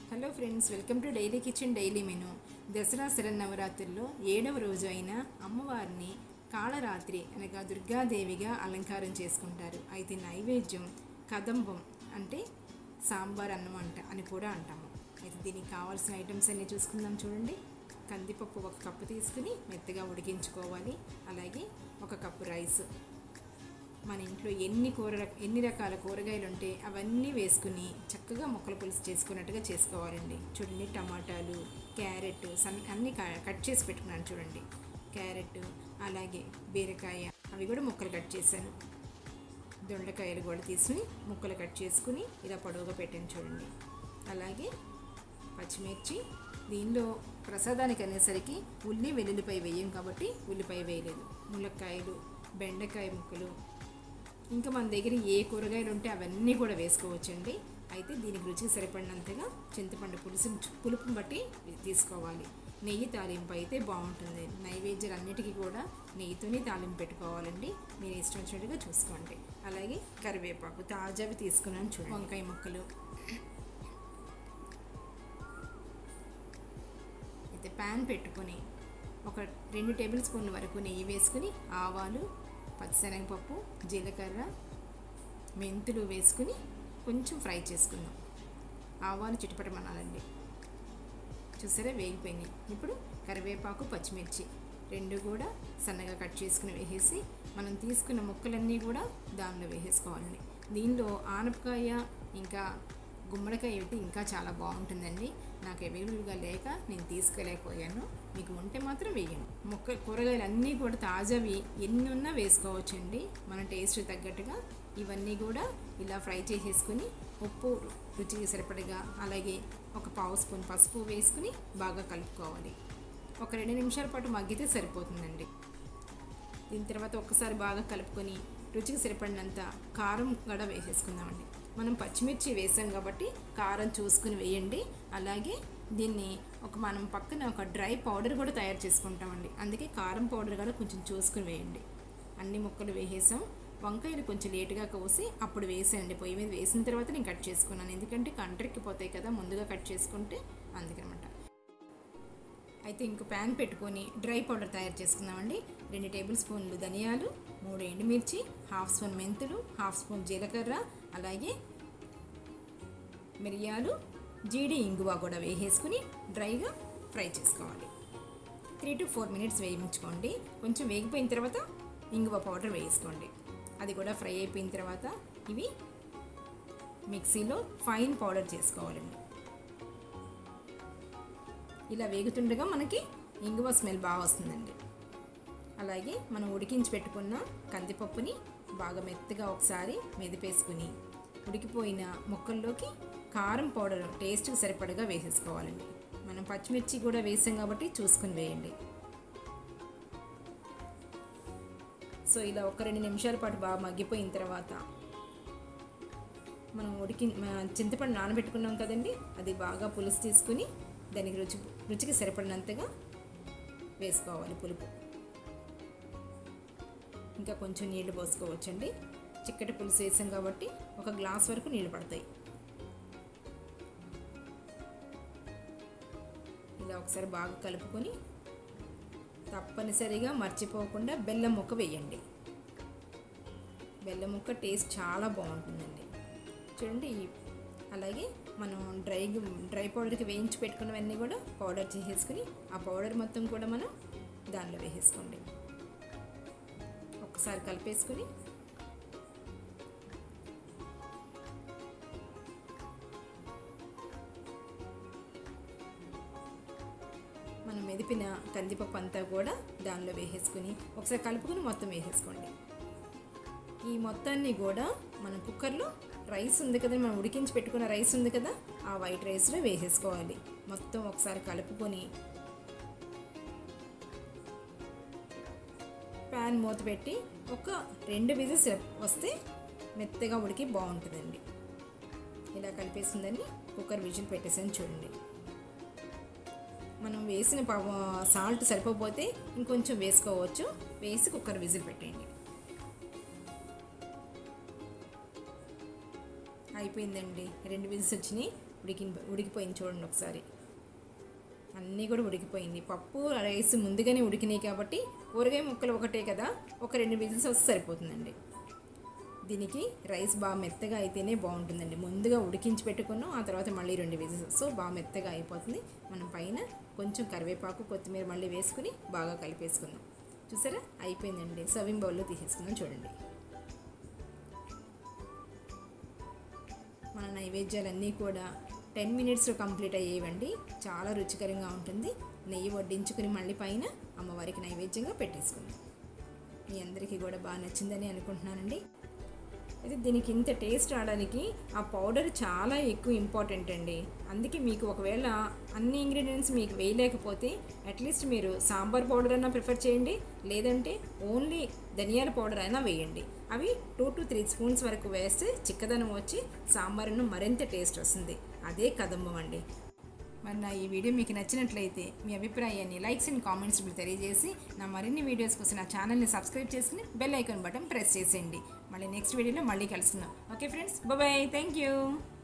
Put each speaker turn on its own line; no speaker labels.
hello friends welcome to daily kitchen daily menu Dasara శరన్నవరాత్రుల్లో ఏడవ రోజు అయిన అమ్మవారిని కాళరాత్రి అనగా దుర్గాదేవిగా అలంకారం చేసుకుంటారు అయితే నైవేద్యం కదంబం అంటే సాంబార్ అన్నం అంట అని కూడా అంటాము అయితే దీనికి కావాల్సిన ఐటమ్స్ అన్నీ చూసుకుందాం చూడండి కందిపప్పు ఒక కప్పు తీసుకుని మెత్తగా ఉడికించుకోవాలి అలాగే ఒక కప్పు రైస్ మన ఇంట్లో ఎన్ని కూర ఎన్ని రకాల కూరగాయలు ఉంటే అవన్నీ వేసుకుని చక్కగా ముక్కల పులుసు చేసుకున్నట్టుగా చేసుకోవాలండి చూడండి టమాటాలు క్యారెట్ సన్ అన్నీ క- కట్ చేసి పెట్టుకున్నాను చూడండి క్యారెట్ అలాగే బీరకాయ అవి కూడా ముక్కలు కట్ చేశాను దొండకాయలు కూడా తీసుకుని ముక్కలు కట్ చేసుకుని ఇలా పొడవుగా పెట్టాను చూడండి అలాగే పచ్చిమిర్చి దీనిలో ప్రసాదానికి అనేసరికి ఉల్లి వెల్లుల్లిపాయ వేయం కాబట్టి ఉల్లిపాయ వేయలేదు ములక్కాయలు బెండకాయ ముక్కలు ఇంకా మన దగ్గర ఏ కూరగాయలు ఉంటే అవన్నీ కూడా వేసుకోవచ్చండి అయితే దీనికి రుచికి సరిపడినంతగా చింతపండు పులుసు పులుపుని బట్టి తీసుకోవాలి నెయ్యి తాలింపు అయితే బాగుంటుంది నైవేద్యాలు అన్నిటికీ కూడా నెయ్యితోనే తాలింపు పెట్టుకోవాలండి మీరు ఇష్టం వచ్చినట్టుగా చూసుకోండి అలాగే కరివేపాకు తాజావి తీసుకున్నాను చూడండి వంకాయ ముక్కలు అయితే ప్యాన్ పెట్టుకొని ఒక రెండు టేబుల్ స్పూన్ల వరకు నెయ్యి వేసుకుని ఆవాలు పచ్చిశనగపప్పు జీలకర్ర మెంతులు వేసుకుని కొంచెం ఫ్రై చేసుకుందాం ఆవాలు చిటపటమనాలండి చూసారా వేగిపోయినాయి ఇప్పుడు కరివేపాకు పచ్చిమిర్చి రెండు కూడా సన్నగా కట్ చేసుకుని వేసేసి మనం తీసుకున్న ముక్కలన్నీ కూడా దానిలో వేసేసుకోవాలండి దీనిలో ఆనపకాయ ఇంకా గుమ్మడికాయ అయితే ఇంకా చాలా బాగుంటుందండి నాకు అవైలబుల్గా లేక నేను తీసుకోలేకపోయాను మీకు ఉంటే మాత్రం వేయండి మొక్క కూరగాయలు అన్నీ కూడా తాజావి ఎన్ని ఉన్నా వేసుకోవచ్చండి మన టేస్ట్ తగ్గట్టుగా ఇవన్నీ కూడా ఇలా ఫ్రై చేసేసుకుని ఉప్పు రుచికి సరిపడగా అలాగే ఒక పావు స్పూన్ పసుపు వేసుకుని బాగా కలుపుకోవాలి ఒక రెండు నిమిషాల పాటు మగ్గితే సరిపోతుందండి దీని తర్వాత ఒక్కసారి బాగా కలుపుకొని రుచికి సరిపడినంత కారం కూడా వేసేసుకుందామండి మనం పచ్చిమిర్చి వేసాం కాబట్టి కారం చూసుకుని వేయండి అలాగే దీన్ని ఒక మనం పక్కన ఒక డ్రై పౌడర్ కూడా తయారు చేసుకుంటామండి అందుకే కారం పౌడర్ కూడా కొంచెం చూసుకుని వేయండి అన్ని ముక్కలు వేసేసాం వంకాయలు కొంచెం లేటుగా కోసి అప్పుడు వేసానండి పొయ్యి మీద వేసిన తర్వాత నేను కట్ చేసుకున్నాను ఎందుకంటే కంట్రెక్కి పోతాయి కదా ముందుగా కట్ చేసుకుంటే అందుకనమాట అయితే ఇంకో ప్యాన్ పెట్టుకొని డ్రై పౌడర్ తయారు చేసుకుందామండి రెండు టేబుల్ స్పూన్లు ధనియాలు మూడు ఎండుమిర్చి హాఫ్ స్పూన్ మెంతులు హాఫ్ స్పూన్ జీలకర్ర అలాగే మిరియాలు జీడి ఇంగువ కూడా వేసేసుకుని డ్రైగా ఫ్రై చేసుకోవాలి త్రీ టు ఫోర్ మినిట్స్ వేయించుకోండి కొంచెం వేగిపోయిన తర్వాత ఇంగువ పౌడర్ వేసుకోండి అది కూడా ఫ్రై అయిపోయిన తర్వాత ఇవి మిక్సీలో ఫైన్ పౌడర్ చేసుకోవాలండి ఇలా వేగుతుండగా మనకి ఇంగువ స్మెల్ బాగా వస్తుందండి అలాగే మనం ఉడికించి పెట్టుకున్న కందిపప్పుని బాగా మెత్తగా ఒకసారి మెదిపేసుకుని ఉడికిపోయిన ముక్కల్లోకి కారం పౌడర్ టేస్ట్కి సరిపడగా వేసేసుకోవాలండి మనం పచ్చిమిర్చి కూడా వేసాం కాబట్టి చూసుకుని వేయండి సో ఇలా ఒక రెండు నిమిషాల పాటు బాగా మగ్గిపోయిన తర్వాత మనం ఉడికి మ- చింతపండు నానబెట్టుకున్నాం కదండి అది బాగా పులుసు తీసుకుని దానికి రుచి రుచికి సరిపడినంతగా వేసుకోవాలి పులుపు ఇంకా కొంచెం నీళ్లు పోసుకోవచ్చండి చిక్కటి పులుసు వేసాం కాబట్టి ఒక గ్లాస్ వరకు నీళ్లు పడతాయి ఇలా ఒకసారి బాగా కలుపుకొని తప్పనిసరిగా మర్చిపోకుండా బెల్లం ముక్క వేయండి బెల్లం ముక్క టేస్ట్ చాలా బాగుంటుందండి చూడండి ఈ- అలాగే మనం డ్రై డ్రై పౌడర్కి వేయించి పెట్టుకున్నవన్నీ కూడా పౌడర్ చేసేసుకుని ఆ పౌడర్ మొత్తం కూడా మనం దానిలో వేసేసుకోండి ఒకసారి కలిపేసుకుని మనం మెదిపిన కందిపప్పు అంతా కూడా దానిలో వేసేసుకుని ఒకసారి కలుపుకుని మొత్తం వేసేసుకోండి ఈ మొత్తాన్ని కూడా మనం కుక్కర్లో రైస్ ఉంది కదా మనం ఉడికించి పెట్టుకున్న రైస్ ఉంది కదా ఆ వైట్ రైస్లో వేసేసుకోవాలి మొత్తం ఒకసారి కలుపుకొని ప్యాన్ మూత పెట్టి ఒక రెండు విజిల్స్ వస్తే మెత్తగా ఉడికి బాగుంటుందండి ఇలా కలిపేసిందని కుక్కర్ విజిల్ పెట్టేసాను చూడండి మనం వేసిన సాల్ట్ సరిపోతే ఇంకొంచెం వేసుకోవచ్చు వేసి కుక్కర్ విజిల్ పెట్టేయండి అయిపోయిందండి రెండు విజిల్స్ వచ్చినాయి ఉడికి ఉడికిపోయింది చూడండి ఒకసారి అన్నీ కూడా ఉడికిపోయింది పప్పు రైస్ ముందుగానే ఉడికినాయి కాబట్టి కూరగాయ ముక్కలు ఒకటే కదా ఒక రెండు విజిల్స్ వస్తే సరిపోతుందండి దీనికి రైస్ బాగా మెత్తగా అయితేనే బాగుంటుందండి ముందుగా ఉడికించి పెట్టుకున్నాం ఆ తర్వాత మళ్ళీ రెండు విజిల్స్ సో బాగా మెత్తగా అయిపోతుంది మనం పైన కొంచెం కరివేపాకు కొత్తిమీర మళ్ళీ వేసుకుని బాగా కలిపేసుకుందాం చూసారా అయిపోయిందండి సర్వింగ్ బౌల్లో తీసేసుకుందాం చూడండి మన నైవేద్యాలన్నీ కూడా టెన్ మినిట్స్లో కంప్లీట్ అయ్యేవండి చాలా రుచికరంగా ఉంటుంది నెయ్యి వడ్డించుకుని మళ్ళీ పైన అమ్మవారికి నైవేద్యంగా పెట్టేసుకుందాం మీ అందరికీ కూడా బాగా నచ్చిందని అనుకుంటున్నానండి అయితే దీనికి ఇంత టేస్ట్ రావడానికి ఆ పౌడర్ చాలా ఎక్కువ ఇంపార్టెంట్ అండి అందుకే మీకు ఒకవేళ అన్ని ఇంగ్రీడియంట్స్ మీకు వేయలేకపోతే అట్లీస్ట్ మీరు సాంబార్ పౌడర్ అయినా ప్రిఫర్ చేయండి లేదంటే ఓన్లీ ధనియాల పౌడర్ అయినా వేయండి అవి టూ టు త్రీ స్పూన్స్ వరకు వేస్తే చిక్కదనం వచ్చి సాంబార్ను మరింత టేస్ట్ వస్తుంది అదే కదంబం అండి మరి నా ఈ వీడియో మీకు నచ్చినట్లయితే మీ అభిప్రాయాన్ని లైక్స్ అండ్ కామెంట్స్ తెలియజేసి నా మరిన్ని వీడియోస్ కోసం నా ఛానల్ని సబ్స్క్రైబ్ చేసుకుని బెల్ ఐకాన్ బటన్ ప్రెస్ చేసేయండి మళ్ళీ నెక్స్ట్ వీడియోలో మళ్ళీ కలుస్తున్నాం okay friends bye thank you